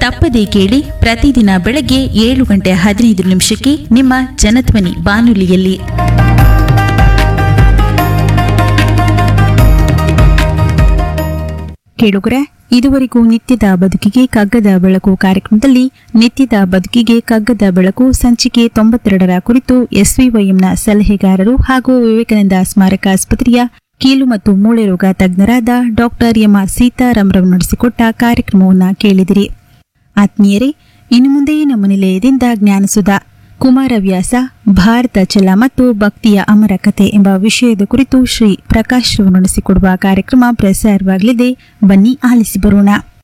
ತಪ್ಪದೇ ಕೇಳಿ ಪ್ರತಿದಿನ ಬೆಳಗ್ಗೆ ಏಳು ಗಂಟೆ ಹದಿನೈದು ನಿಮಿಷಕ್ಕೆ ನಿಮ್ಮ ಜನಧ್ವನಿ ಬಾನುಲಿಯಲ್ಲಿ ಕೇಳುಗರೆ ಇದುವರೆಗೂ ನಿತ್ಯದ ಬದುಕಿಗೆ ಕಗ್ಗದ ಬೆಳಕು ಕಾರ್ಯಕ್ರಮದಲ್ಲಿ ನಿತ್ಯದ ಬದುಕಿಗೆ ಕಗ್ಗದ ಬೆಳಕು ಸಂಚಿಕೆ ತೊಂಬತ್ತೆರಡರ ಕುರಿತು ಎಸ್ವಿವೈಎಂನ ಸಲಹೆಗಾರರು ಹಾಗೂ ವಿವೇಕಾನಂದ ಸ್ಮಾರಕ ಆಸ್ಪತ್ರೆಯ ಕೀಲು ಮತ್ತು ಮೂಳೆ ರೋಗ ತಜ್ಞರಾದ ಡಾಕ್ಟರ್ ಎಂಆರ್ ಸೀತಾರಾಮ್ರವರು ನಡೆಸಿಕೊಟ್ಟ ಕಾರ್ಯಕ್ರಮವನ್ನು ಕೇಳಿದಿರಿ ಆತ್ಮೀಯರೇ ಇನ್ನು ಮುಂದೆ ನಮ್ಮ ನಿಲಯದಿಂದ ಜ್ಞಾನಸುಧ ಕುಮಾರವ್ಯಾಸ ಭಾರತ ಛಲ ಮತ್ತು ಭಕ್ತಿಯ ಅಮರ ಕಥೆ ಎಂಬ ವಿಷಯದ ಕುರಿತು ಶ್ರೀ ಪ್ರಕಾಶ್ ರವರು ನಡೆಸಿಕೊಡುವ ಕಾರ್ಯಕ್ರಮ ಪ್ರಸಾರವಾಗಲಿದೆ ಬನ್ನಿ ಆಲಿಸಿ ಬರೋಣ